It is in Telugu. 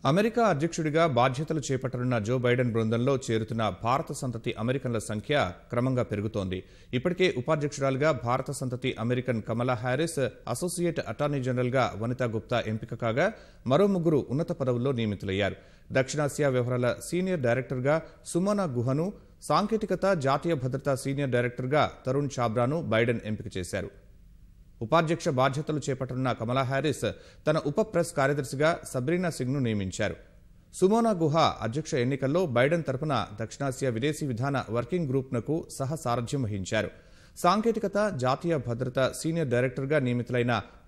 అమెరికా అధ్యక్షుడిగా బాధ్యతలు చేపట్టనున్న జో బైడెన్ బృందంలో చేరుతున్న భారత సంతతి అమెరికన్ల సంఖ్య క్రమంగా పెరుగుతోంది ఇప్పటికే ఉపాధ్యక్షురాలుగా భారత సంతతి American Kamala Harris associate attorney జనరల్గా వనితా గుప్తా ఎంపిక కాగా మరో ముగ్గురు ఉన్నత పదవుల్లో నియమితులయ్యారు దక్షిణాసియా వ్యవహారాల సీనియర్ డైరెక్టర్గా సుమనా గుహను సాంకేతికత జాతీయ భద్రతా సీనియర్ డైరెక్టర్గా తరుణ్ చాబ్రాను బైడెన్ ఎంపిక చేశారు ఉపాధ్యక్ష బాధ్యతలు చేపట్టనున్న కమలా హ్యారిస్ తన ఉప ప్రెస్ కార్యదర్శిగా సబ్రీనా సింగ్ను నియమించారు సుమోనా గుహ అధ్యక్ష ఎన్నికల్లో బైడెన్ తరపున దక్షిణాసియా విదేశీ విధాన వర్కింగ్ గ్రూప్నకు సహ సారథ్యం వహించారు సాంకేతికత జాతీయ భద్రత సీనియర్ డైరెక్టర్గా నియమితులైన